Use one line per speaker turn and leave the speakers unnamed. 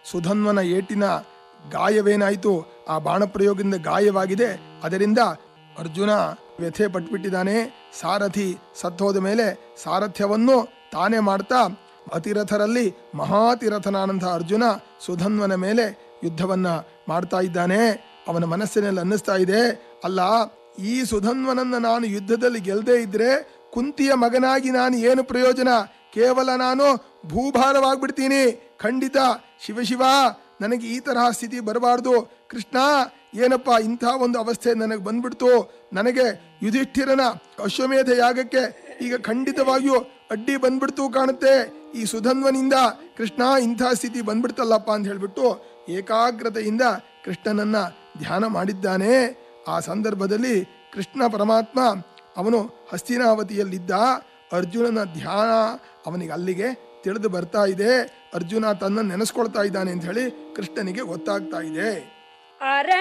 ಸುಧನ್ವನ ಏಟಿನ ಗಾಯವೇನಾಯಿತು ಆ ಬಾಣ ಪ್ರಯೋಗದಿಂದ ಗಾಯವಾಗಿದೆ ಅದರಿಂದ ಅರ್ಜುನ ವ್ಯಥೆ ಪಟ್ಬಿಟ್ಟಿದ್ದಾನೆ ಸಾರಥಿ ಸತ್ತೋದ ಮೇಲೆ ಸಾರಥ್ಯವನ್ನು ತಾನೇ ಮಾಡ್ತಾ ಅತಿರಥರಲ್ಲಿ ಮಹಾತಿರಥನಾನಂದ ಅರ್ಜುನ ಸುಧನ್ವನ ಮೇಲೆ ಯುದ್ಧವನ್ನ ಮಾಡ್ತಾ ಇದ್ದಾನೆ ಅವನ ಮನಸ್ಸಿನಲ್ಲಿ ಅನ್ನಿಸ್ತಾ ಇದೆ ಅಲ್ಲ ಈ ಸುಧನ್ವನನ್ನ ನಾನು ಯುದ್ಧದಲ್ಲಿ ಗೆಲ್ಲದೆ ಇದ್ರೆ ಕುಂತಿಯ ಮಗನಾಗಿ ನಾನು ಏನು ಪ್ರಯೋಜನ ಕೇವಲ ನಾನು ಭೂಭಾರವಾಗ್ಬಿಡ್ತೀನಿ ಖಂಡಿತ ಶಿವಶಿವ ನನಗೆ ಈ ತರಹ ಸ್ಥಿತಿ ಬರಬಾರ್ದು ಕೃಷ್ಣ ಏನಪ್ಪ ಇಂಥ ಒಂದು ಅವಸ್ಥೆ ನನಗೆ ಬಂದ್ಬಿಡ್ತು ನನಗೆ ಯುಧಿಷ್ಠಿರನ ಅಶ್ವಮೇಧ ಯಾಗಕ್ಕೆ ಈಗ ಖಂಡಿತವಾಗಿಯೂ ಅಡ್ಡಿ ಬಂದ್ಬಿಡ್ತು ಕಾಣುತ್ತೆ ಈ ಸುಧನ್ವನಿಂದ ಕೃಷ್ಣ ಇಂಥ ಸ್ಥಿತಿ ಬಂದ್ಬಿಡ್ತಲ್ಲಪ್ಪ ಅಂತ ಹೇಳ್ಬಿಟ್ಟು ಏಕಾಗ್ರತೆಯಿಂದ ಕೃಷ್ಣನನ್ನ ಧ್ಯಾನ ಮಾಡಿದ್ದಾನೆ ಆ ಸಂದರ್ಭದಲ್ಲಿ ಕೃಷ್ಣ ಪರಮಾತ್ಮ ಅವನು ಹಸ್ತಿನಾವತಿಯಲ್ಲಿದ್ದ ಅರ್ಜುನನ ಧ್ಯಾನ ಅವನಿಗೆ ಅಲ್ಲಿಗೆ ತಿಳಿದು ಬರ್ತಾ ಇದೆ ಅರ್ಜುನ ತನ್ನ ನೆನೆಸ್ಕೊಳ್ತಾ ಇದ್ದಾನೆ ಅಂತ ಹೇಳಿ ಕೃಷ್ಣನಿಗೆ ಗೊತ್ತಾಗ್ತಾ ಇದೆ
ಅರ